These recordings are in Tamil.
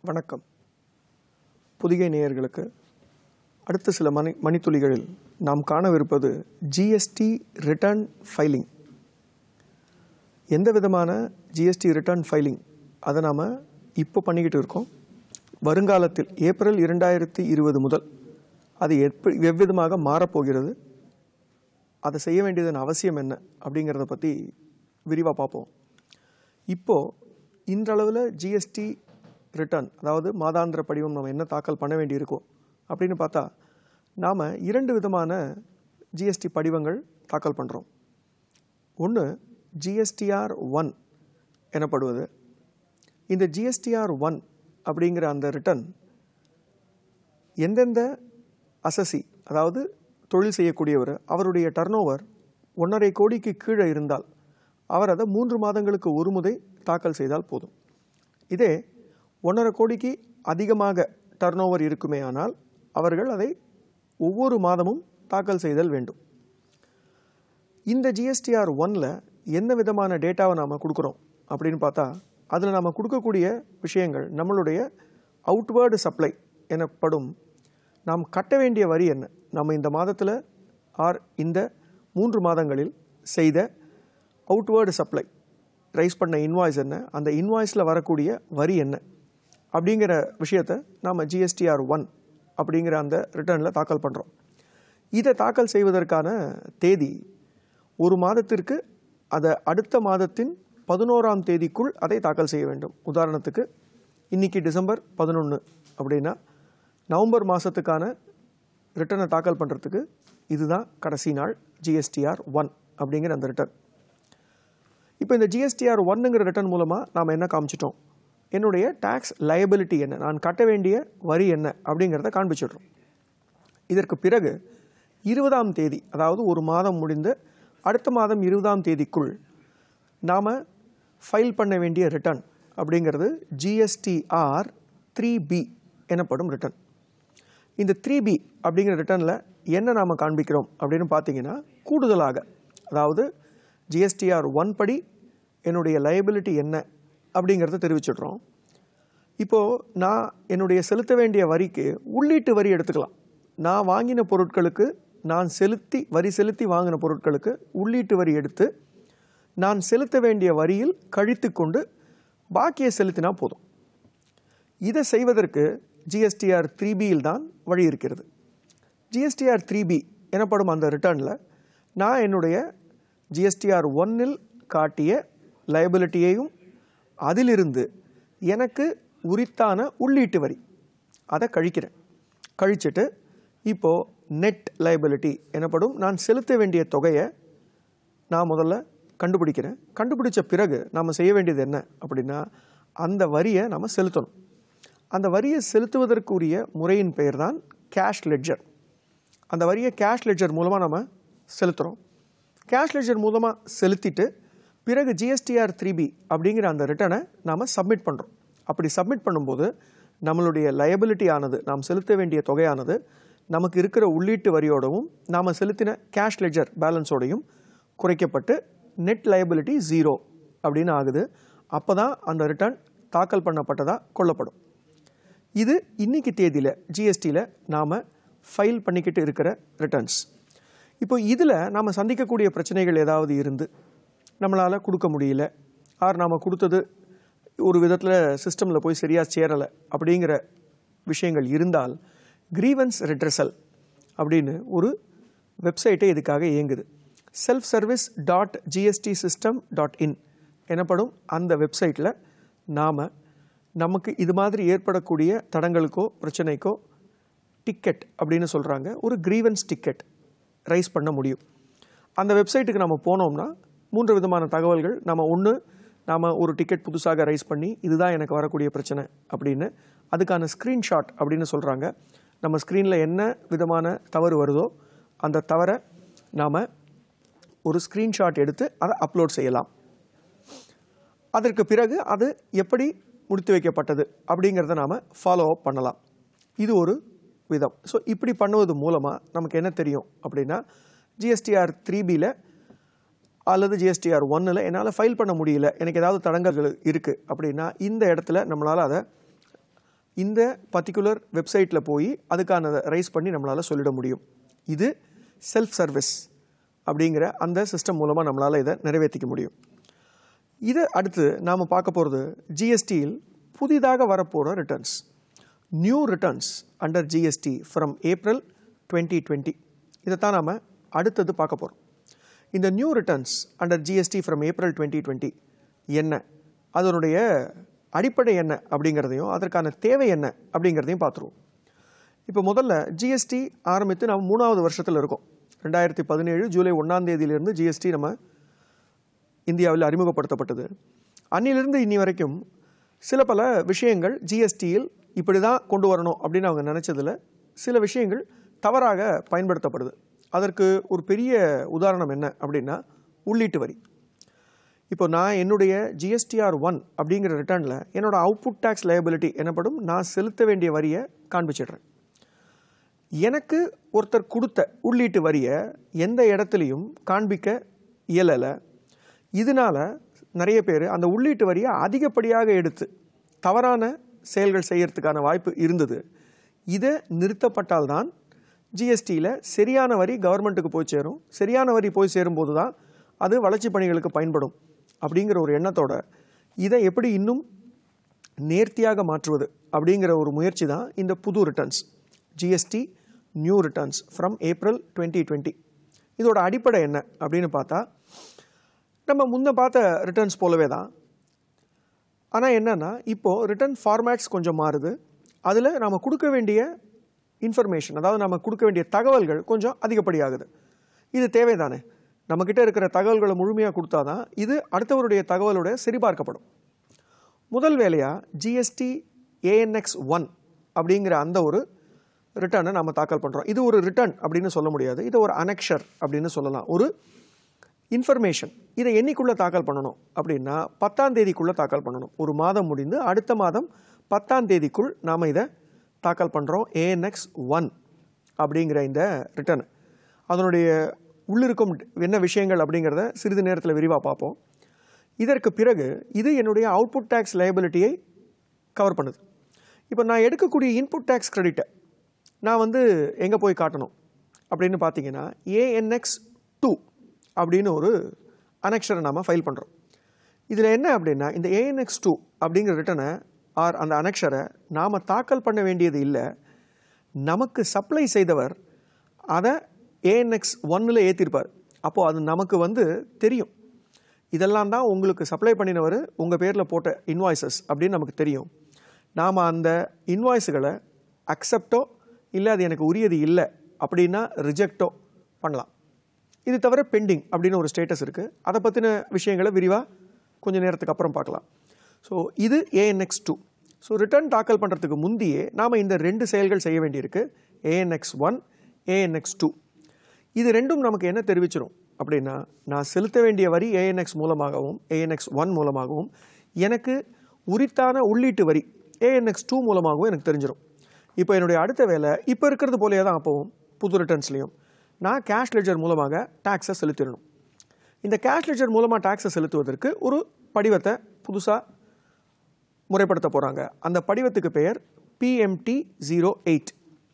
வணக்கம் புதிகை நேயர்களுக்கு அடுத்த சில மணி மணித்துளிகளில் நாம் காணவிருப்பது ஜிஎஸ்டி ரிட்டர்ன் ஃபைலிங் எந்த விதமான ஜிஎஸ்டி ரிட்டர்ன் ஃபைலிங் அதை நாம் இப்போ பண்ணிக்கிட்டு இருக்கோம் வருங்காலத்தில் ஏப்ரல் இரண்டாயிரத்தி இருபது முதல் அது எப்படி எவ்விதமாக மாறப்போகிறது அதை செய்ய வேண்டியதன் அவசியம் என்ன அப்படிங்கிறத பற்றி விரிவாக பார்ப்போம் இப்போது இன்றளவில் ஜிஎஸ்டி ரிட்டர்ன் அதாவது மாதாந்திர படிவம் நம்ம என்ன தாக்கல் பண்ண வேண்டியிருக்கோ அப்படின்னு பார்த்தா நாம் இரண்டு விதமான ஜிஎஸ்டி படிவங்கள் தாக்கல் பண்ணுறோம் ஒன்று ஜிஎஸ்டிஆர் ஒன் எனப்படுவது இந்த ஜிஎஸ்டிஆர் ஒன் அப்படிங்கிற அந்த ரிட்டர்ன் எந்தெந்த அசசி அதாவது தொழில் செய்யக்கூடியவர் அவருடைய டர்னோவர் ஒன்றரை கோடிக்கு கீழே இருந்தால் அவர் அதை மூன்று மாதங்களுக்கு ஒரு முறை தாக்கல் செய்தால் போதும் இதே ஒன்றரை கோடிக்கு அதிகமாக டர்னோவர் இருக்குமே ஆனால் அவர்கள் அதை ஒவ்வொரு மாதமும் தாக்கல் செய்தல் வேண்டும் இந்த ஜிஎஸ்டிஆர் ஒன்ல என்ன விதமான டேட்டாவை நாம் கொடுக்குறோம் அப்படின்னு பார்த்தா அதில் நாம் கொடுக்கக்கூடிய விஷயங்கள் நம்மளுடைய அவுட்வேர்டு சப்ளை எனப்படும் நாம் கட்ட வேண்டிய வரி என்ன நம்ம இந்த மாதத்தில் ஆர் இந்த மூன்று மாதங்களில் செய்த அவுட்வேர்டு சப்ளை ரைஸ் பண்ண இன்வாய்ஸ் என்ன அந்த இன்வாய்ஸில் வரக்கூடிய வரி என்ன அப்படிங்கிற விஷயத்தை நாம் ஜிஎஸ்டிஆர் ஒன் அப்படிங்கிற அந்த ரிட்டர்னில் தாக்கல் பண்ணுறோம் இதை தாக்கல் செய்வதற்கான தேதி ஒரு மாதத்திற்கு அதை அடுத்த மாதத்தின் பதினோராம் தேதிக்குள் அதை தாக்கல் செய்ய வேண்டும் உதாரணத்துக்கு இன்னைக்கு டிசம்பர் பதினொன்று அப்படின்னா நவம்பர் மாதத்துக்கான ரிட்டர்னை தாக்கல் பண்ணுறதுக்கு இதுதான் கடைசி நாள் ஜிஎஸ்டிஆர் ஒன் அப்படிங்கிற அந்த ரிட்டர்ன் இப்போ இந்த ஜிஎஸ்டிஆர் ஒன்னுங்கிற ரிட்டர்ன் மூலமாக நாம் என்ன காமிச்சிட்டோம் என்னுடைய டேக்ஸ் லயபிலிட்டி என்ன நான் கட்ட வேண்டிய வரி என்ன அப்படிங்கிறத காண்பிச்சிடுறோம் இதற்கு பிறகு இருபதாம் தேதி அதாவது ஒரு மாதம் முடிந்து அடுத்த மாதம் இருபதாம் தேதிக்குள் நாம் ஃபைல் பண்ண வேண்டிய ரிட்டர்ன் அப்படிங்கிறது ஜிஎஸ்டிஆர் த்ரீ பி எனப்படும் ரிட்டர்ன் இந்த த்ரீ பி அப்படிங்கிற ரிட்டர்னில் என்ன நாம் காண்பிக்கிறோம் அப்படின்னு பார்த்தீங்கன்னா கூடுதலாக அதாவது ஜிஎஸ்டிஆர் ஒன் படி என்னுடைய லயபிலிட்டி என்ன அப்படிங்கிறத தெரிவிச்சிடுறோம் இப்போது நான் என்னுடைய செலுத்த வேண்டிய வரிக்கு உள்ளீட்டு வரி எடுத்துக்கலாம் நான் வாங்கின பொருட்களுக்கு நான் செலுத்தி வரி செலுத்தி வாங்கின பொருட்களுக்கு உள்ளீட்டு வரி எடுத்து நான் செலுத்த வேண்டிய வரியில் கழித்து கொண்டு பாக்கியை செலுத்தினா போதும் இதை செய்வதற்கு ஜிஎஸ்டிஆர் த்ரீ பியில் தான் வழி இருக்கிறது ஜிஎஸ்டிஆர் த்ரீ பி எனப்படும் அந்த ரிட்டர்னில் நான் என்னுடைய ஜிஎஸ்டிஆர் ஒன்னில் காட்டிய லயபிலிட்டியையும் அதிலிருந்து எனக்கு உரித்தான உள்ளீட்டு வரி அதை கழிக்கிறேன் கழிச்சிட்டு இப்போது நெட் லயபிலிட்டி எனப்படும் நான் செலுத்த வேண்டிய தொகையை நான் முதல்ல கண்டுபிடிக்கிறேன் கண்டுபிடிச்ச பிறகு நாம் செய்ய வேண்டியது என்ன அப்படின்னா அந்த வரியை நம்ம செலுத்தணும் அந்த வரியை செலுத்துவதற்குரிய முறையின் பெயர் தான் கேஷ் லெட்ஜர் அந்த வரியை கேஷ் லெட்ஜர் மூலமாக நம்ம செலுத்துகிறோம் கேஷ் லெட்ஜர் மூலமாக செலுத்திட்டு பிறகு ஜிஎஸ்டிஆர் த்ரீ பி அப்படிங்கிற அந்த ரிட்டனை நாம் சப்மிட் பண்ணுறோம் அப்படி சப்மிட் பண்ணும்போது நம்மளுடைய லயபிலிட்டி ஆனது நாம் செலுத்த வேண்டிய தொகையானது நமக்கு இருக்கிற உள்ளீட்டு வரியோடவும் நாம் செலுத்தின கேஷ் லெட்ஜர் பேலன்ஸோடையும் குறைக்கப்பட்டு நெட் லயபிலிட்டி ஜீரோ அப்படின்னு ஆகுது அப்போ தான் அந்த ரிட்டர்ன் தாக்கல் பண்ணப்பட்டதாக கொள்ளப்படும் இது இன்னைக்கு தேதியில் ஜிஎஸ்டியில் நாம் ஃபைல் பண்ணிக்கிட்டு இருக்கிற ரிட்டர்ன்ஸ் இப்போ இதில் நாம் சந்திக்கக்கூடிய பிரச்சனைகள் ஏதாவது இருந்து நம்மளால் கொடுக்க முடியல ஆர் நாம் கொடுத்தது ஒரு விதத்தில் சிஸ்டமில் போய் சரியாக சேரலை அப்படிங்கிற விஷயங்கள் இருந்தால் கிரீவன்ஸ் ரெட்ரஸல் அப்படின்னு ஒரு வெப்சைட்டே இதுக்காக இயங்குது self service dot GST system dot in எனப்படும் அந்த வெப்சைட்டில் நாம் நமக்கு இது மாதிரி ஏற்படக்கூடிய தடங்களுக்கோ பிரச்சனைக்கோ டிக்கெட் அப்படின்னு சொல்கிறாங்க ஒரு கிரீவன்ஸ் டிக்கெட் ரைஸ் பண்ண முடியும் அந்த வெப்சைட்டுக்கு நம்ம போனோம்னா மூன்று விதமான தகவல்கள் நம்ம ஒன்று நாம் ஒரு டிக்கெட் புதுசாக ரைஸ் பண்ணி இதுதான் எனக்கு வரக்கூடிய பிரச்சனை அப்படின்னு அதுக்கான ஸ்க்ரீன்ஷாட் அப்படின்னு சொல்கிறாங்க நம்ம ஸ்க்ரீனில் என்ன விதமான தவறு வருதோ அந்த தவறை நாம் ஒரு ஸ்க்ரீன்ஷாட் எடுத்து அதை அப்லோட் செய்யலாம் அதற்கு பிறகு அது எப்படி முடித்து வைக்கப்பட்டது அப்படிங்கிறத நாம் ஃபாலோ அப் பண்ணலாம் இது ஒரு விதம் ஸோ இப்படி பண்ணுவது மூலமாக நமக்கு என்ன தெரியும் அப்படின்னா ஜிஎஸ்டிஆர் த்ரீ பியில் அல்லது ஜிஎஸ்டிஆர் ஒன்னில் என்னால் ஃபைல் பண்ண முடியல எனக்கு ஏதாவது தடங்கல்கள் இருக்குது அப்படின்னா இந்த இடத்துல நம்மளால் அதை இந்த பர்டிகுலர் வெப்சைட்டில் போய் அதுக்கான ரைஸ் பண்ணி நம்மளால் சொல்லிட முடியும் இது செல்ஃப் சர்வீஸ் அப்படிங்கிற அந்த சிஸ்டம் மூலமாக நம்மளால் இதை நிறைவேற்றிக்க முடியும் இதை அடுத்து நாம் பார்க்க போகிறது ஜிஎஸ்டியில் புதிதாக வரப்போகிற returns new returns under GST from April twenty twenty இதைத்தான் நாம் அடுத்தது பார்க்க போகிறோம் இந்த new returns under GST from April twenty twenty என்ன அதனுடைய அடிப்படை என்ன அப்படிங்கிறதையும் அதற்கான தேவை என்ன அப்படிங்கிறதையும் பார்த்துருவோம் இப்போ முதல்ல ஜிஎஸ்டி ஆரம்பித்து நம்ம மூணாவது வருஷத்தில் இருக்கோம் ரெண்டாயிரத்தி பதினேழு ஜூலை ஒன்றாம் தேதியிலிருந்து ஜிஎஸ்டி நம்ம இந்தியாவில் அறிமுகப்படுத்தப்பட்டது அன்னிலிருந்து இன்னி வரைக்கும் சில பல விஷயங்கள் ஜிஎஸ்டியில் இப்படி தான் கொண்டு வரணும் அப்படின்னு அவங்க நினச்சதில் சில விஷயங்கள் தவறாக பயன்படுத்தப்படுது அதற்கு ஒரு பெரிய உதாரணம் என்ன அப்படின்னா உள்ளீட்டு வரி இப்போ நான் என்னுடைய ஜிஎஸ்டிஆர் ஒன் அப்படிங்கிற ரிட்டர்னில் என்னோட அவுட்புட் டேக்ஸ் லைபிலிட்டி எனப்படும் நான் செலுத்த வேண்டிய வரியை காண்பிச்சிடுறேன் எனக்கு ஒருத்தர் கொடுத்த உள்ளீட்டு வரியை எந்த இடத்துலையும் காண்பிக்க இயலலை இதனால நிறைய பேர் அந்த உள்ளீட்டு வரியை அதிகப்படியாக எடுத்து தவறான செயல்கள் செய்யறதுக்கான வாய்ப்பு இருந்தது இதை நிறுத்தப்பட்டால்தான் ஜிஎஸ்டியில் சரியான வரி கவர்மெண்ட்டுக்கு போய் சேரும் சரியான வரி போய் சேரும்போது தான் அது வளர்ச்சி பணிகளுக்கு பயன்படும் அப்படிங்கிற ஒரு எண்ணத்தோட இதை எப்படி இன்னும் நேர்த்தியாக மாற்றுவது அப்படிங்கிற ஒரு முயற்சி தான் இந்த புது returns GST new returns from April twenty twenty இதோட அடிப்படை என்ன அப்படின்னு பார்த்தா நம்ம முன்ன பார்த்த ரிட்டர்ன்ஸ் போலவே தான் ஆனால் என்னன்னா இப்போது ரிட்டர்ன் ஃபார்மேட்ஸ் கொஞ்சம் மாறுது அதில் நாம் கொடுக்க வேண்டிய இன்ஃபர்மேஷன் அதாவது நம்ம கொடுக்க வேண்டிய தகவல்கள் கொஞ்சம் அதிகப்படியாகுது இது தேவைதானே நம்மக்கிட்ட இருக்கிற தகவல்களை முழுமையாக கொடுத்தா தான் இது அடுத்தவருடைய தகவலோட சரிபார்க்கப்படும் முதல் வேலையாக ஜிஎஸ்டி ஏஎன்எக்ஸ் ஒன் அப்படிங்கிற அந்த ஒரு ரிட்டர்னை நம்ம தாக்கல் பண்ணுறோம் இது ஒரு ரிட்டர்ன் அப்படின்னு சொல்ல முடியாது இது ஒரு அனெக்ஷர் அப்படின்னு சொல்லலாம் ஒரு இன்ஃபர்மேஷன் இதை என்னைக்குள்ளே தாக்கல் பண்ணணும் அப்படின்னா பத்தாம் தேதிக்குள்ளே தாக்கல் பண்ணணும் ஒரு மாதம் முடிந்து அடுத்த மாதம் பத்தாம் தேதிக்குள் நாம் இதை தாக்கல் பண்ணுறோம் ஏஎன்எக்ஸ் ஒன் அப்படிங்கிற இந்த ரிட்டர்ன் அதனுடைய உள்ளிருக்கும் என்ன விஷயங்கள் அப்படிங்கிறத சிறிது நேரத்தில் விரிவாக பார்ப்போம் இதற்கு பிறகு இது என்னுடைய அவுட்புட் டேக்ஸ் லைபிலிட்டியை கவர் பண்ணுது இப்போ நான் எடுக்கக்கூடிய இன்புட் டேக்ஸ் கிரெடிட்டை நான் வந்து எங்கே போய் காட்டணும் அப்படின்னு பார்த்தீங்கன்னா ஏஎன்எக்ஸ் டூ அப்படின்னு ஒரு அனெக்ஷரை நாம் ஃபைல் பண்ணுறோம் இதில் என்ன அப்படின்னா இந்த ஏஎன்எக்ஸ் டூ அப்படிங்கிற ரிட்டனை ஆர் அந்த அனெக்ஷரை நாம் தாக்கல் பண்ண வேண்டியது இல்லை நமக்கு சப்ளை செய்தவர் அதை ஏஎன்எக்ஸ் ஒன்னில் ஏற்றிருப்பார் அப்போது அது நமக்கு வந்து தெரியும் இதெல்லாம் தான் உங்களுக்கு சப்ளை பண்ணினவர் உங்கள் பேரில் போட்ட இன்வாய்சஸ் அப்படின்னு நமக்கு தெரியும் நாம் அந்த இன்வாய்ஸுகளை அக்செப்டோ இல்லை அது எனக்கு உரியது இல்லை அப்படின்னா ரிஜெக்டோ பண்ணலாம் இது தவிர பெண்டிங் அப்படின்னு ஒரு ஸ்டேட்டஸ் இருக்குது அதை பற்றின விஷயங்களை விரிவாக கொஞ்சம் நேரத்துக்கு அப்புறம் பார்க்கலாம் ஸோ இது ஏஎன்எக்ஸ் டூ ஸோ ரிட்டர்ன் தாக்கல் பண்ணுறதுக்கு முந்தியே நாம் இந்த ரெண்டு செயல்கள் செய்ய வேண்டியிருக்கு ஏஎன்எக்ஸ் ஒன் ஏஎன்எக்ஸ் டூ இது ரெண்டும் நமக்கு என்ன தெரிவிச்சிடும் அப்படின்னா நான் செலுத்த வேண்டிய வரி ஏஎன்எக்ஸ் மூலமாகவும் ஏஎன்எக்ஸ் ஒன் மூலமாகவும் எனக்கு உரித்தான உள்ளீட்டு வரி ஏஎன்எக்ஸ் டூ மூலமாகவும் எனக்கு தெரிஞ்சிடும் இப்போ என்னுடைய அடுத்த வேலை இப்போ இருக்கிறது போலயே தான் அப்போவும் புது ரிட்டர்ன்ஸ்லையும் நான் கேஷ் லெஜர் மூலமாக டேக்ஸை செலுத்திடணும் இந்த கேஷ் லெஜர் மூலமாக டேக்ஸை செலுத்துவதற்கு ஒரு படிவத்தை புதுசாக முறைப்படுத்த போகிறாங்க அந்த படிவத்துக்கு பெயர் பிஎம்டி ஜீரோ எயிட்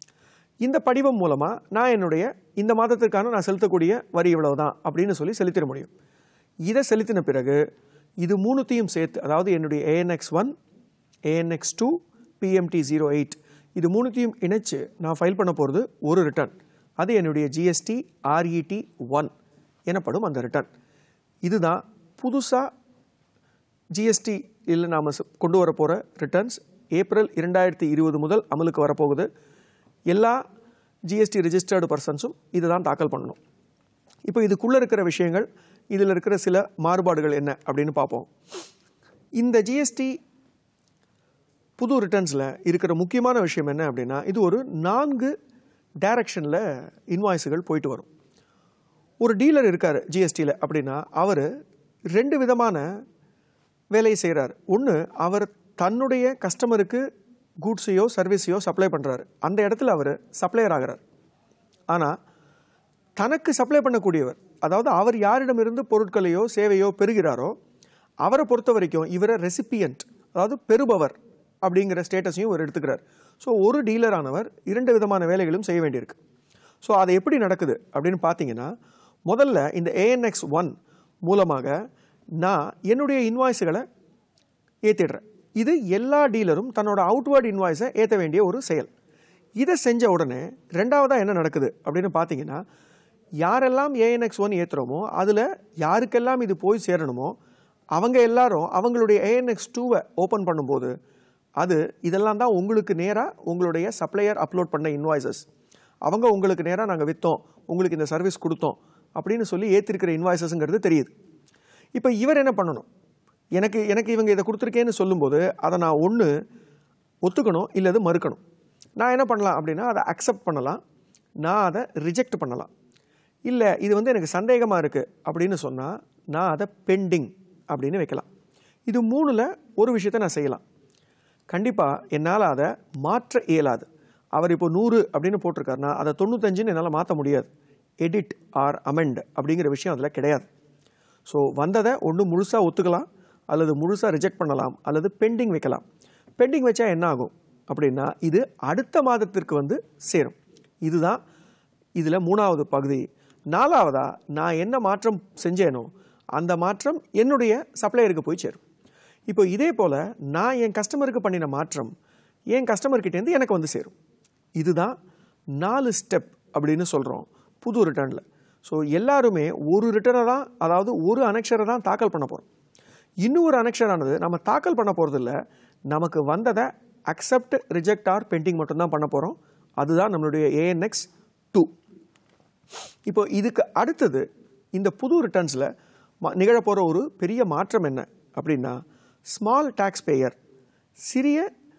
இந்த படிவம் மூலமாக நான் என்னுடைய இந்த மாதத்திற்கான நான் செலுத்தக்கூடிய வரி இவ்வளவு தான் அப்படின்னு சொல்லி செலுத்திட முடியும் இதை செலுத்தின பிறகு இது மூணுத்தையும் சேர்த்து அதாவது என்னுடைய ANX one ANX two PMT zero eight இது மூணுத்தையும் இணைச்சு நான் ஃபைல் பண்ண போகிறது ஒரு ரிட்டர்ன் அது என்னுடைய ஜிஎஸ்டி ஆர்இடி ஒன் எனப்படும் அந்த ரிட்டர்ன் இதுதான் புதுசாக ஜிஎஸ்டி இல்லை நாம் கொண்டு வர போகிற ரிட்டர்ன்ஸ் ஏப்ரல் இரண்டாயிரத்தி இருபது முதல் அமலுக்கு வரப்போகுது எல்லா ஜிஎஸ்டி ரெஜிஸ்டர்டு பர்சன்ஸும் இதை தான் தாக்கல் பண்ணணும் இப்போ இதுக்குள்ளே இருக்கிற விஷயங்கள் இதில் இருக்கிற சில மாறுபாடுகள் என்ன அப்படின்னு பார்ப்போம் இந்த ஜிஎஸ்டி புது ரிட்டர்ன்ஸில் இருக்கிற முக்கியமான விஷயம் என்ன அப்படின்னா இது ஒரு நான்கு டைரக்ஷனில் இன்வாய்ஸுகள் போயிட்டு வரும் ஒரு டீலர் இருக்கார் ஜிஎஸ்டியில் அப்படின்னா அவர் ரெண்டு விதமான வேலையை செய்கிறார் ஒன்று அவர் தன்னுடைய கஸ்டமருக்கு கூட்ஸையோ சர்வீஸையோ சப்ளை பண்ணுறாரு அந்த இடத்துல அவர் சப்ளையர் ஆகிறார் ஆனால் தனக்கு சப்ளை பண்ணக்கூடியவர் அதாவது அவர் யாரிடமிருந்து பொருட்களையோ சேவையோ பெறுகிறாரோ அவரை பொறுத்த வரைக்கும் இவரை ரெசிபியன்ட் அதாவது பெறுபவர் அப்படிங்கிற ஸ்டேட்டஸையும் இவர் எடுத்துக்கிறார் ஸோ ஒரு டீலரானவர் இரண்டு விதமான வேலைகளும் செய்ய வேண்டியிருக்கு ஸோ அது எப்படி நடக்குது அப்படின்னு பார்த்தீங்கன்னா முதல்ல இந்த ஏஎன்எக்ஸ் ஒன் மூலமாக நான் என்னுடைய இன்வாய்ஸுகளை ஏற்றிடுறேன் இது எல்லா டீலரும் தன்னோட அவுட்வேர்ட் இன்வாய்ஸை ஏற்ற வேண்டிய ஒரு செயல் இதை செஞ்ச உடனே ரெண்டாவதாக என்ன நடக்குது அப்படின்னு பார்த்தீங்கன்னா யாரெல்லாம் ஏஎன்எக்ஸ் ஒன் ஏற்றுறோமோ அதில் யாருக்கெல்லாம் இது போய் சேரணுமோ அவங்க எல்லாரும் அவங்களுடைய ஏஎன்எக்ஸ் டூவை ஓப்பன் பண்ணும்போது அது இதெல்லாம் தான் உங்களுக்கு நேராக உங்களுடைய சப்ளையர் அப்லோட் பண்ண இன்வாய்சஸ் அவங்க உங்களுக்கு நேராக நாங்கள் விற்றோம் உங்களுக்கு இந்த சர்வீஸ் கொடுத்தோம் அப்படின்னு சொல்லி ஏற்றிருக்கிற இன்வாய்சஸ்ங்கிறது தெரியுது இப்போ இவர் என்ன பண்ணணும் எனக்கு எனக்கு இவங்க இதை கொடுத்துருக்கேன்னு சொல்லும்போது அதை நான் ஒன்று ஒத்துக்கணும் இல்லது மறுக்கணும் நான் என்ன பண்ணலாம் அப்படின்னா அதை அக்செப்ட் பண்ணலாம் நான் அதை ரிஜெக்ட் பண்ணலாம் இல்லை இது வந்து எனக்கு சந்தேகமாக இருக்குது அப்படின்னு சொன்னால் நான் அதை பெண்டிங் அப்படின்னு வைக்கலாம் இது மூணில் ஒரு விஷயத்தை நான் செய்யலாம் கண்டிப்பாக என்னால் அதை மாற்ற இயலாது அவர் இப்போ நூறு அப்படின்னு போட்டிருக்காருன்னா அதை தொண்ணூத்தஞ்சுன்னு என்னால் மாற்ற முடியாது எடிட் ஆர் அமெண்ட் அப்படிங்கிற விஷயம் அதில் கிடையாது ஸோ வந்ததை ஒன்று முழுசாக ஒத்துக்கலாம் அல்லது முழுசாக ரிஜெக்ட் பண்ணலாம் அல்லது பெண்டிங் வைக்கலாம் பெண்டிங் வச்சா என்ன ஆகும் அப்படின்னா இது அடுத்த மாதத்திற்கு வந்து சேரும் இதுதான் இதில் மூணாவது பகுதி நாலாவதா நான் என்ன மாற்றம் செஞ்சேனோ அந்த மாற்றம் என்னுடைய சப்ளையருக்கு போய் சேரும் இப்போ இதே போல் நான் என் கஸ்டமருக்கு பண்ணின மாற்றம் என் கஸ்டமர்கிட்டேருந்து எனக்கு வந்து சேரும் இதுதான் நாலு ஸ்டெப் அப்படின்னு சொல்கிறோம் புது ரிட்டர்னில் ஸோ எல்லாருமே ஒரு ரிட்டனை தான் அதாவது ஒரு அனெக்ஷரை தான் தாக்கல் பண்ண போகிறோம் இன்னொரு அனெக்ஷரானது நம்ம தாக்கல் பண்ண போகிறதில்ல நமக்கு வந்ததை அக்செப்ட் ரிஜெக்ட் ஆர் பெண்டிங் மட்டும்தான் பண்ண போகிறோம் அதுதான் நம்மளுடைய ஏஎன்எக்ஸ் டூ இப்போ இதுக்கு அடுத்தது இந்த புது ரிட்டர்ன்ஸில் நிகழப்போகிற ஒரு பெரிய மாற்றம் என்ன அப்படின்னா ஸ்மால் டேக்ஸ் பேயர் சிறிய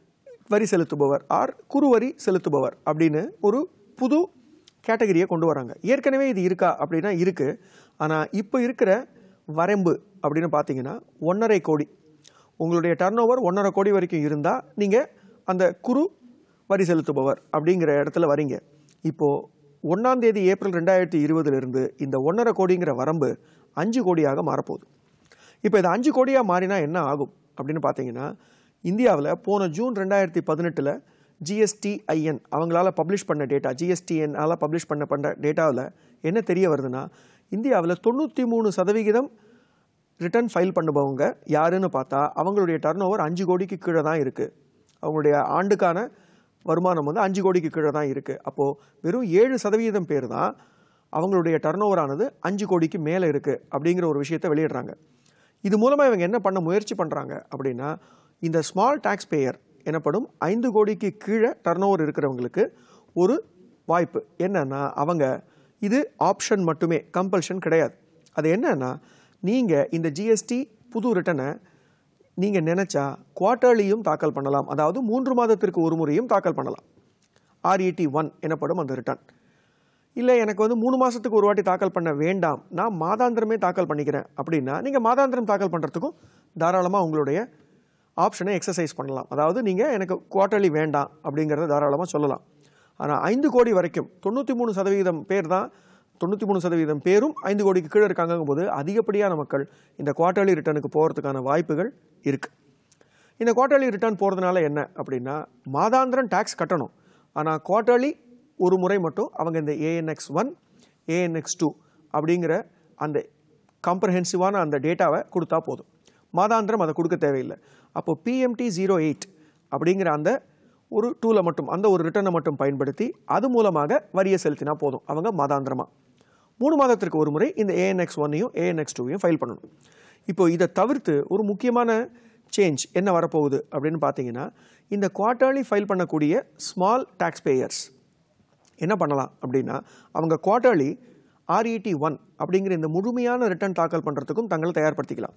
வரி செலுத்துபவர் ஆர் குறுவரி செலுத்துபவர் அப்படின்னு ஒரு புது கேட்டகரியை கொண்டு வராங்க ஏற்கனவே இது இருக்கா அப்படின்னா இருக்குது ஆனால் இப்போ இருக்கிற வரம்பு அப்படின்னு பார்த்தீங்கன்னா ஒன்றரை கோடி உங்களுடைய டர்ன் ஓவர் ஒன்றரை கோடி வரைக்கும் இருந்தால் நீங்கள் அந்த குறு வரி செலுத்துபவர் அப்படிங்கிற இடத்துல வரீங்க இப்போது ஒன்றாம் தேதி ஏப்ரல் ரெண்டாயிரத்தி இருபதுலேருந்து இந்த ஒன்றரை கோடிங்கிற வரம்பு அஞ்சு கோடியாக மாறப்போகுது இப்போ இது அஞ்சு கோடியாக மாறினா என்ன ஆகும் அப்படின்னு பார்த்தீங்கன்னா இந்தியாவில் போன ஜூன் ரெண்டாயிரத்தி பதினெட்டில் ஜிஎஸ்டிஐஎன் அவங்களால பப்ளிஷ் பண்ண டேட்டா ஜிஎஸ்டிஎன்னால் பப்ளிஷ் பண்ண பண்ண டேட்டாவில் என்ன தெரிய வருதுன்னா இந்தியாவில் தொண்ணூற்றி மூணு சதவிகிதம் ரிட்டர்ன் ஃபைல் பண்ணுபவங்க யாருன்னு பார்த்தா அவங்களுடைய டர்ன் ஓவர் அஞ்சு கோடிக்கு கீழே தான் இருக்குது அவங்களுடைய ஆண்டுக்கான வருமானம் வந்து அஞ்சு கோடிக்கு கீழே தான் இருக்குது அப்போது வெறும் ஏழு சதவீதம் பேர் தான் அவங்களுடைய டர்ன் ஓவரானது அஞ்சு கோடிக்கு மேலே இருக்குது அப்படிங்கிற ஒரு விஷயத்தை வெளியிடுறாங்க இது மூலமாக இவங்க என்ன பண்ண முயற்சி பண்ணுறாங்க அப்படின்னா இந்த ஸ்மால் டேக்ஸ் பேயர் எனப்படும் ஐந்து கோடிக்கு கீழே டர்ன் ஓவர் இருக்கிறவங்களுக்கு ஒரு வாய்ப்பு என்னன்னா அவங்க இது ஆப்ஷன் மட்டுமே கம்பல்ஷன் கிடையாது அது என்னன்னா நீங்கள் இந்த ஜிஎஸ்டி புது ரிட்டனை நீங்கள் நினச்சா குவார்ட்டர்லியும் தாக்கல் பண்ணலாம் அதாவது மூன்று மாதத்திற்கு ஒரு முறையும் தாக்கல் பண்ணலாம் ஆர்இடி ஒன் எனப்படும் அந்த ரிட்டர்ன் இல்லை எனக்கு வந்து மூணு மாதத்துக்கு ஒரு வாட்டி தாக்கல் பண்ண வேண்டாம் நான் மாதாந்திரமே தாக்கல் பண்ணிக்கிறேன் அப்படின்னா நீங்கள் மாதாந்திரம் தாக்கல் பண்ணுறதுக்கும் தாராளமாக உங்களுடைய ஆப்ஷனை எக்ஸசைஸ் பண்ணலாம் அதாவது நீங்கள் எனக்கு குவார்ட்டர்லி வேண்டாம் அப்படிங்கிறத தாராளமாக சொல்லலாம் ஆனால் ஐந்து கோடி வரைக்கும் தொண்ணூற்றி மூணு சதவீதம் பேர் தான் தொண்ணூற்றி மூணு சதவீதம் பேரும் ஐந்து கோடிக்கு கீழே இருக்காங்கும் போது அதிகப்படியான மக்கள் இந்த குவார்ட்டர்லி ரிட்டர்னுக்கு போகிறதுக்கான வாய்ப்புகள் இருக்குது இந்த குவார்ட்டர்லி ரிட்டர்ன் போகிறதுனால என்ன அப்படின்னா மாதாந்திரம் டேக்ஸ் கட்டணும் ஆனால் குவார்ட்டர்லி ஒரு முறை மட்டும் அவங்க இந்த ஏஎன்எக்ஸ் ஒன் ஏஎன்எக்ஸ் டூ அப்படிங்கிற அந்த காம்ப்ரஹென்சிவான அந்த டேட்டாவை கொடுத்தா போதும் மாதாந்திரம் அதை கொடுக்க தேவையில்லை அப்போ பிஎம்டி ஜீரோ எயிட் அப்படிங்கிற அந்த ஒரு டூலை மட்டும் அந்த ஒரு ரிட்டர்னை மட்டும் பயன்படுத்தி அது மூலமாக வரியை செலுத்தினா போதும் அவங்க மாதாந்திரமாக மூணு மாதத்திற்கு ஒரு முறை இந்த ஏஎன்எக்ஸ் ஒன்னையும் ஏஎன்எக்ஸ் டூவையும் ஃபைல் பண்ணணும் இப்போ இதை தவிர்த்து ஒரு முக்கியமான சேஞ்ச் என்ன வரப்போகுது அப்படின்னு பார்த்தீங்கன்னா இந்த குவார்ட்டர்லி ஃபைல் பண்ணக்கூடிய ஸ்மால் டேக்ஸ் பேயர்ஸ் என்ன பண்ணலாம் அப்படின்னா அவங்க குவார்ட்டர்லி ஆர்இடி ஒன் அப்படிங்கிற இந்த முழுமையான ரிட்டர்ன் தாக்கல் பண்ணுறதுக்கும் தங்களை தயார்படுத்திக்கலாம்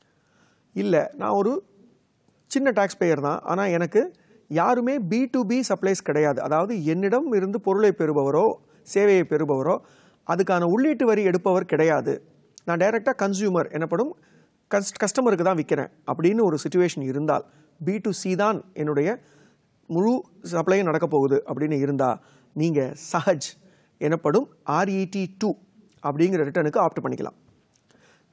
இல்லை நான் ஒரு சின்ன டேக்ஸ் பேயர் தான் ஆனால் எனக்கு யாருமே பி டு பி சப்ளைஸ் கிடையாது அதாவது என்னிடம் இருந்து பொருளை பெறுபவரோ சேவையை பெறுபவரோ அதுக்கான உள்ளீட்டு வரி எடுப்பவர் கிடையாது நான் டைரெக்டாக கன்சியூமர் எனப்படும் கஸ் கஸ்டமருக்கு தான் விற்கிறேன் அப்படின்னு ஒரு சுச்சுவேஷன் இருந்தால் பி டு சி தான் என்னுடைய முழு சப்ளையும் நடக்க போகுது அப்படின்னு இருந்தால் நீங்கள் சஹஜ் எனப்படும் ஆர்இடி டூ அப்படிங்கிற ரிட்டனுக்கு ஆப்ட் பண்ணிக்கலாம்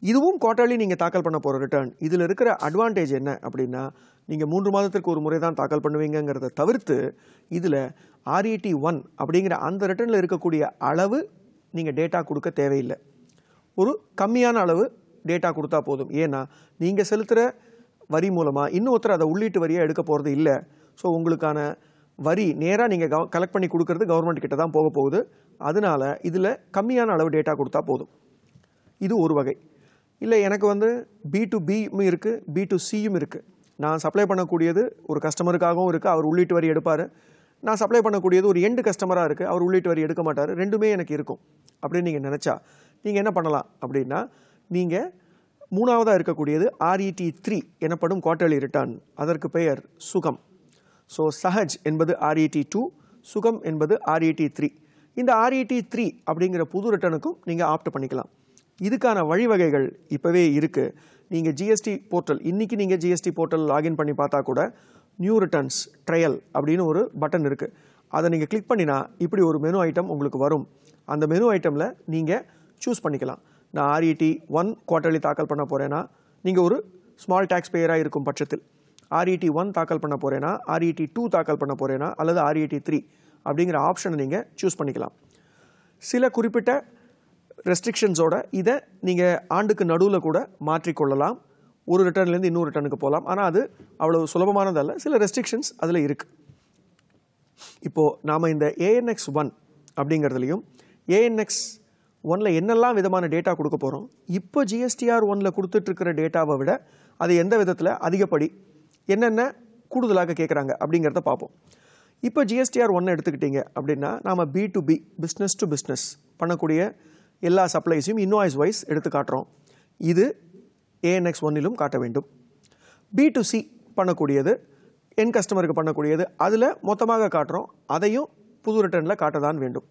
இதுவும் குவார்ட்டர்லி நீங்கள் தாக்கல் பண்ண போகிற ரிட்டர்ன் இதில் இருக்கிற அட்வான்டேஜ் என்ன அப்படின்னா நீங்கள் மூன்று மாதத்திற்கு ஒரு முறை தான் தாக்கல் பண்ணுவீங்கங்கிறத தவிர்த்து இதில் ஆர்இடி ஒன் அப்படிங்கிற அந்த ரிட்டர்னில் இருக்கக்கூடிய அளவு நீங்கள் டேட்டா கொடுக்க தேவையில்லை ஒரு கம்மியான அளவு டேட்டா கொடுத்தா போதும் ஏன்னா நீங்கள் செலுத்துகிற வரி மூலமாக இன்னொருத்தர் அதை உள்ளீட்டு வரியாக எடுக்க போகிறது இல்லை ஸோ உங்களுக்கான வரி நேராக நீங்கள் கவ கலெக்ட் பண்ணி கொடுக்கறது கவர்மெண்ட் கிட்ட தான் போக போகுது அதனால இதில் கம்மியான அளவு டேட்டா கொடுத்தா போதும் இது ஒரு வகை இல்லை எனக்கு வந்து பி டு பியும் இருக்குது பி டு சியும் இருக்குது நான் சப்ளை பண்ணக்கூடியது ஒரு கஸ்டமருக்காகவும் இருக்குது அவர் உள்ளீட்டு வரி எடுப்பார் நான் சப்ளை பண்ணக்கூடியது ஒரு எண்டு கஸ்டமராக இருக்குது அவர் உள்ளீட்டு வரி எடுக்க மாட்டார் ரெண்டுமே எனக்கு இருக்கும் அப்படின்னு நீங்கள் நினச்சா நீங்கள் என்ன பண்ணலாம் அப்படின்னா நீங்கள் மூணாவதாக இருக்கக்கூடியது ஆர்இடி த்ரீ எனப்படும் குவார்டர்லி ரிட்டர்ன் அதற்கு பெயர் சுகம் ஸோ சஹஜ் என்பது ஆர்இடி டூ சுகம் என்பது ஆர்இடி த்ரீ இந்த ஆர்இடி த்ரீ அப்படிங்கிற புது ரிட்டர்னுக்கும் நீங்கள் ஆப்ட் பண்ணிக்கலாம் இதுக்கான வழிவகைகள் இப்போவே இருக்குது நீங்கள் ஜிஎஸ்டி போர்ட்டல் இன்றைக்கி நீங்கள் ஜிஎஸ்டி போர்ட்டல் லாகின் பண்ணி பார்த்தா கூட நியூ ரிட்டர்ன்ஸ் ட்ரையல் அப்படின்னு ஒரு பட்டன் இருக்குது அதை நீங்கள் கிளிக் பண்ணினா இப்படி ஒரு மெனு ஐட்டம் உங்களுக்கு வரும் அந்த மெனு ஐட்டமில் நீங்கள் சூஸ் பண்ணிக்கலாம் நான் ஆர்இடி ஒன் குவார்ட்டர்லி தாக்கல் பண்ண போகிறேன்னா நீங்கள் ஒரு ஸ்மால் டேக்ஸ் பேயராக இருக்கும் பட்சத்தில் ஆர்இடி ஒன் தாக்கல் பண்ண போகிறேன்னா ஆர்இடி டூ தாக்கல் பண்ண போகிறேன்னா அல்லது ஆர்இடி த்ரீ அப்படிங்கிற ஆப்ஷனை நீங்கள் சூஸ் பண்ணிக்கலாம் சில குறிப்பிட்ட ரெஸ்ட்ரிக்ஷன்ஸோட இதை நீங்கள் ஆண்டுக்கு நடுவில் கூட மாற்றிக்கொள்ளலாம் ஒரு ரிட்டர்ன்லேருந்து இன்னொரு ரிட்டர்னுக்கு போகலாம் ஆனால் அது அவ்வளோ சுலபமானதல்ல சில ரெஸ்ட்ரிக்ஷன்ஸ் அதில் இருக்குது இப்போது நாம் இந்த ஏஎன்எக்ஸ் ஒன் அப்படிங்கிறதுலையும் ஏஎன்எக்ஸ் ஒனில் என்னெல்லாம் விதமான டேட்டா கொடுக்க போகிறோம் இப்போ ஜிஎஸ்டிஆர் ஒனில் கொடுத்துட்ருக்கிற டேட்டாவை விட அது எந்த விதத்தில் அதிகப்படி என்னென்ன கூடுதலாக கேட்குறாங்க அப்படிங்கிறத பார்ப்போம் இப்போ ஜிஎஸ்டிஆர் ஒன்று எடுத்துக்கிட்டீங்க அப்படின்னா நாம் B to B business to business பண்ணக்கூடிய எல்லா சப்ளைஸையும் இன்வாய்ஸ் வைஸ் எடுத்து காட்டுறோம் இது ஏஎன்எக்ஸ் ஒன்னிலும் காட்ட வேண்டும் பி டு சி பண்ணக்கூடியது என் கஸ்டமருக்கு பண்ணக்கூடியது அதில் மொத்தமாக காட்டுறோம் அதையும் புது ரிட்டர்னில் காட்ட தான் வேண்டும்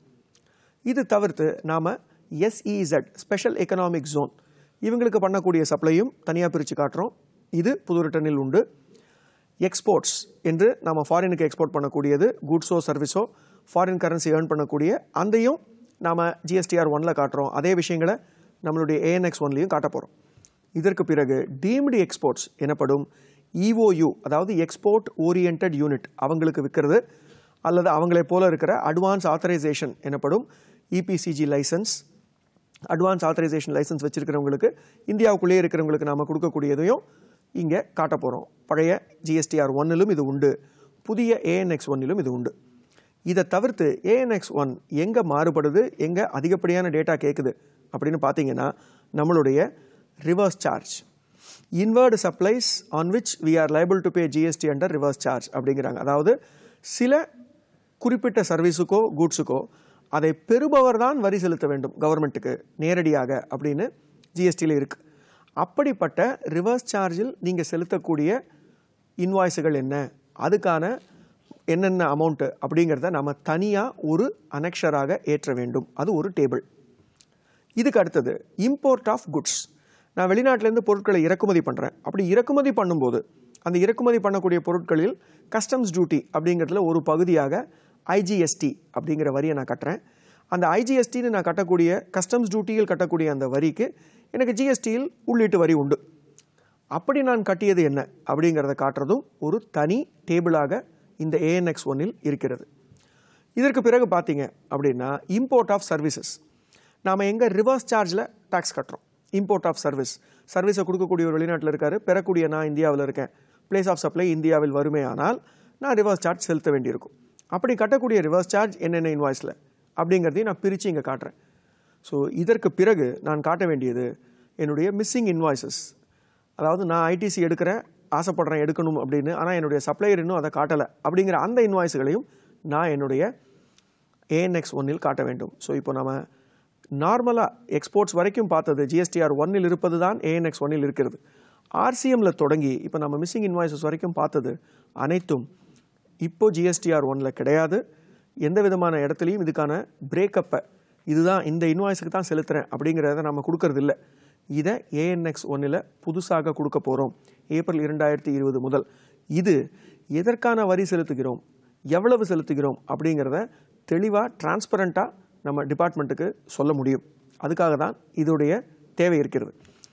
இது தவிர்த்து நாம் எஸ்இசட் ஸ்பெஷல் எக்கனாமிக் ஜோன் இவங்களுக்கு பண்ணக்கூடிய சப்ளையும் தனியாக பிரித்து காட்டுறோம் இது புது ரிட்டர்னில் உண்டு எக்ஸ்போர்ட்ஸ் என்று நம்ம ஃபாரினுக்கு எக்ஸ்போர்ட் பண்ணக்கூடியது கூட்ஸோ சர்வீஸோ ஃபாரின் கரன்சி ஏர்ன் பண்ணக்கூடிய அதையும் நாம் ஜிஎஸ்டிஆர் ஒனில் காட்டுறோம் அதே விஷயங்களை நம்மளுடைய ஏஎன்எக்ஸ் ஒன்லையும் காட்ட போகிறோம் இதற்கு பிறகு டீம்டு எக்ஸ்போர்ட்ஸ் எனப்படும் இஓயு அதாவது எக்ஸ்போர்ட் ஓரியன்ட் யூனிட் அவங்களுக்கு விற்கிறது அல்லது அவங்களே போல இருக்கிற அட்வான்ஸ் ஆத்தரைசேஷன் எனப்படும் EPCG licence advance authorisation licence வச்சிருக்கிறவங்களுக்கு இந்தியாவுக்குள்ளேயே இருக்கிறவங்களுக்கு நாம் கொடுக்கக்கூடியதையும் இங்கே காட்ட போகிறோம் பழைய ஜிஎஸ்டிஆர் ஒன்னிலும் இது உண்டு புதிய ஏஎன்எக்ஸ் ஒன்னிலும் இது உண்டு இதை தவிர்த்து ஏஎன்எக்ஸ் ஒன் எங்கே மாறுபடுது எங்கே அதிகப்படியான டேட்டா கேட்குது அப்படின்னு பார்த்தீங்கன்னா நம்மளுடைய reverse charge inward supplies on which we are liable to pay GST under reverse charge அப்படிங்கிறாங்க அதாவது சில குறிப்பிட்ட சர்வீஸுக்கோ கூட்ஸுக்கோ அதை பெறுபவர் தான் வரி செலுத்த வேண்டும் கவர்மெண்ட்டுக்கு நேரடியாக அப்படின்னு ஜிஎஸ்டியில் இருக்குது அப்படிப்பட்ட ரிவர்ஸ் சார்ஜில் நீங்கள் செலுத்தக்கூடிய இன்வாய்ஸுகள் என்ன அதுக்கான என்னென்ன அமௌண்ட்டு அப்படிங்கிறத நம்ம தனியாக ஒரு அனெக்ஷராக ஏற்ற வேண்டும் அது ஒரு டேபிள் இதுக்கு அடுத்தது இம்போர்ட் ஆஃப் குட்ஸ் நான் வெளிநாட்டிலேருந்து பொருட்களை இறக்குமதி பண்ணுறேன் அப்படி இறக்குமதி பண்ணும்போது அந்த இறக்குமதி பண்ணக்கூடிய பொருட்களில் கஸ்டம்ஸ் டியூட்டி அப்படிங்கிறதுல ஒரு பகுதியாக ஐஜிஎஸ்டி அப்படிங்கிற வரியை நான் கட்டுறேன் அந்த ஐஜிஎஸ்டின்னு நான் கட்டக்கூடிய கஸ்டம்ஸ் டியூட்டியில் கட்டக்கூடிய அந்த வரிக்கு எனக்கு ஜிஎஸ்டியில் உள்ளீட்டு வரி உண்டு அப்படி நான் கட்டியது என்ன அப்படிங்கிறத காட்டுறதும் ஒரு தனி டேபிளாக இந்த ஏஎன்எக்ஸ் ஒன்னில் இருக்கிறது இதற்கு பிறகு பார்த்தீங்க அப்படின்னா இம்போர்ட் ஆஃப் சர்வீசஸ் நாம் எங்கே ரிவர்ஸ் சார்ஜில் டேக்ஸ் கட்டுறோம் இம்போர்ட் ஆஃப் சர்வீஸ் சர்வீஸை கொடுக்கக்கூடிய ஒரு வெளிநாட்டில் இருக்காரு பெறக்கூடிய நான் இந்தியாவில் இருக்கேன் பிளேஸ் ஆஃப் சப்ளை இந்தியாவில் வருமே ஆனால் நான் ரிவர்ஸ் சார்ஜ் செலுத்த வேண்டியிருக்கும் அப்படி கட்டக்கூடிய ரிவர்ஸ் சார்ஜ் என்னென்ன இன்வாய்ஸில் அப்படிங்கிறதையும் நான் பிரித்து இங்கே காட்டுறேன் ஸோ இதற்கு பிறகு நான் காட்ட வேண்டியது என்னுடைய மிஸ்ஸிங் இன்வாய்ஸஸ் அதாவது நான் ஐடிசி எடுக்கிறேன் ஆசைப்படுறேன் எடுக்கணும் அப்படின்னு ஆனால் என்னுடைய சப்ளையர் இன்னும் அதை காட்டலை அப்படிங்கிற அந்த இன்வாய்ஸுகளையும் நான் என்னுடைய ஏஎன்எக்ஸ் ஒன்னில் காட்ட வேண்டும் ஸோ இப்போ நம்ம நார்மலாக எக்ஸ்போர்ட்ஸ் வரைக்கும் பார்த்தது ஜிஎஸ்டிஆர் ஒன்னில் இருப்பது தான் ஏஎன்எக்ஸ் ஒன்னில் இருக்கிறது ஆர்சிஎம்மில் தொடங்கி இப்போ நம்ம மிஸ்ஸிங் இன்வாய்ஸஸ் வரைக்கும் பார்த்தது அனைத்தும் இப்போ ஜிஎஸ்டிஆர் ஒன்னில் கிடையாது எந்த விதமான இடத்துலையும் இதுக்கான பிரேக்கப்பை இதுதான் இந்த இன்வாய்ஸுக்கு தான் செலுத்துகிறேன் அப்படிங்கிறத நம்ம கொடுக்கறது இல்லை இதை ஏஎன்எக்ஸ் ஒன்னில் புதுசாக கொடுக்க போகிறோம் ஏப்ரல் இரண்டாயிரத்தி இருபது முதல் இது எதற்கான வரி செலுத்துகிறோம் எவ்வளவு செலுத்துகிறோம் அப்படிங்கிறத தெளிவாக டிரான்ஸ்பரண்ட்டாக நம்ம டிபார்ட்மெண்ட்டுக்கு சொல்ல முடியும் அதுக்காக தான் இதோடைய தேவை இருக்கிறது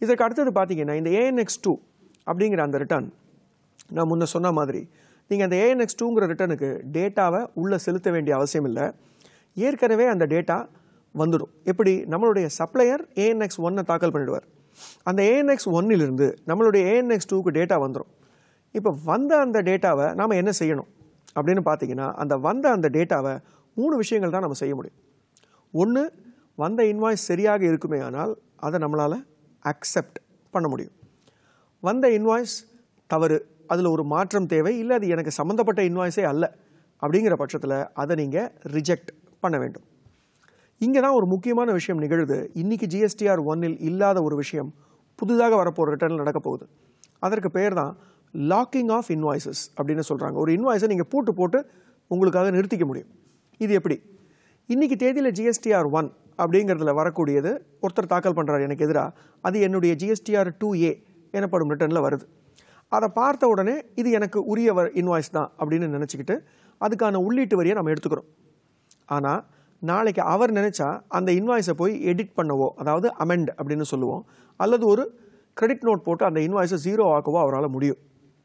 இதற்கு அடுத்தது பார்த்தீங்கன்னா இந்த ஏஎன்எக்ஸ் டூ அப்படிங்கிற அந்த ரிட்டர்ன் நான் முன்ன சொன்ன மாதிரி நீங்கள் அந்த ஏஎன்எக்ஸ் டூங்கிற ரிட்டர்னுக்கு டேட்டாவை உள்ளே செலுத்த வேண்டிய அவசியம் இல்லை ஏற்கனவே அந்த டேட்டா வந்துடும் எப்படி நம்மளுடைய சப்ளையர் ஏஎன்எக்ஸ் ஒன்னை தாக்கல் பண்ணிடுவார் அந்த ஏஎன்எக்ஸ் ஒன்னிலிருந்து நம்மளுடைய ஏஎன்எக்ஸ் டூக்கு டேட்டா வந்துடும் இப்போ வந்த அந்த டேட்டாவை நாம் என்ன செய்யணும் அப்படின்னு பார்த்தீங்கன்னா அந்த வந்த அந்த டேட்டாவை மூணு விஷயங்கள் தான் நம்ம செய்ய முடியும் ஒன்று வந்த இன்வாய்ஸ் சரியாக இருக்குமே ஆனால் அதை நம்மளால் அக்செப்ட் பண்ண முடியும் வந்த இன்வாய்ஸ் தவறு அதில் ஒரு மாற்றம் தேவை இல்லை அது எனக்கு சம்மந்தப்பட்ட இன்வாய்ஸே அல்ல அப்படிங்கிற பட்சத்தில் அதை நீங்கள் ரிஜெக்ட் பண்ண வேண்டும் இங்கே தான் ஒரு முக்கியமான விஷயம் நிகழுது இன்னைக்கு ஜிஎஸ்டிஆர் ஒன்னில் இல்லாத ஒரு விஷயம் புதிதாக வரப்போகிற ரிட்டர்னில் நடக்க போகுது அதற்கு பேர் தான் லாக்கிங் ஆஃப் இன்வாய்சஸ் அப்படின்னு சொல்கிறாங்க ஒரு இன்வாய்ஸை நீங்கள் பூட்டு போட்டு உங்களுக்காக நிறுத்திக்க முடியும் இது எப்படி இன்னைக்கு தேதியில் ஜிஎஸ்டிஆர் ஒன் அப்படிங்கிறதுல வரக்கூடியது ஒருத்தர் தாக்கல் பண்ணுறாரு எனக்கு எதிராக அது என்னுடைய ஜிஎஸ்டிஆர் டூ ஏ எனப்படும் ரிட்டர்னில் வருது அதை பார்த்த உடனே இது எனக்கு உரிய இன்வாய்ஸ் தான் அப்படின்னு நினச்சிக்கிட்டு அதுக்கான உள்ளீட்டு வரியை நம்ம எடுத்துக்கிறோம் ஆனால் நாளைக்கு அவர் நினச்சா அந்த இன்வாய்ஸை போய் எடிட் பண்ணவோ அதாவது அமெண்ட் அப்படின்னு சொல்லுவோம் அல்லது ஒரு கிரெடிட் நோட் போட்டு அந்த இன்வாய்ஸை ஜீரோ ஆக்கவோ அவரால் முடியும்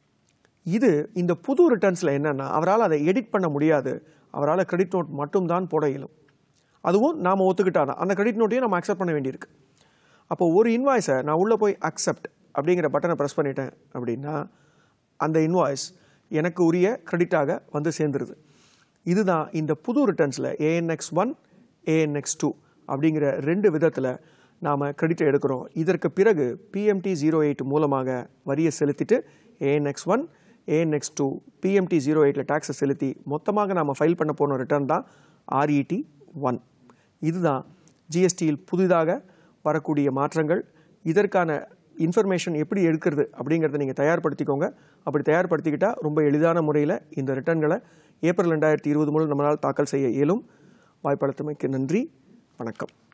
இது இந்த புது ரிட்டர்ன்ஸில் என்னென்னா அவரால் அதை எடிட் பண்ண முடியாது அவரால் கிரெடிட் நோட் மட்டும்தான் போட இயலும் அதுவும் நாம் ஒத்துக்கிட்டாதான் அந்த கிரெடிட் நோட்டையும் நம்ம அக்செப்ட் பண்ண வேண்டியிருக்கு அப்போ ஒரு இன்வாய்ஸை நான் உள்ளே போய் அக்செப்ட் அப்படிங்கிற பட்டனை ப்ரெஸ் பண்ணிட்டேன் அப்படின்னா அந்த இன்வாய்ஸ் எனக்கு உரிய கிரெடிட்டாக வந்து சேர்ந்துருது இதுதான் இந்த புது ரிட்டர்ன்ஸில் ஏஎன்எக்ஸ் ஒன் ஏஎன்எக்ஸ் டூ அப்படிங்கிற ரெண்டு விதத்தில் நாம் கிரெடிட்டை எடுக்கிறோம் இதற்கு பிறகு பிஎம்டி ஜீரோ எயிட் மூலமாக வரியை செலுத்திட்டு ANX one ANX two PMT zero எயிட்டில் டேக்ஸை செலுத்தி மொத்தமாக நாம் ஃபைல் பண்ண போன ரிட்டர்ன் தான் ஆர்இடி ஒன் இதுதான் ஜிஎஸ்டியில் புதிதாக வரக்கூடிய மாற்றங்கள் இதற்கான இன்ஃபர்மேஷன் எப்படி எடுக்கிறது அப்படிங்கிறத நீங்கள் தயார்படுத்திக்கோங்க அப்படி தயார்படுத்திக்கிட்டால் ரொம்ப எளிதான முறையில் இந்த ரிட்டர்ன்களை ஏப்ரல் ரெண்டாயிரத்தி இருபது முதல் நம்மளால் தாக்கல் செய்ய இயலும் வாய்ப்பளித்தமைக்கு நன்றி வணக்கம்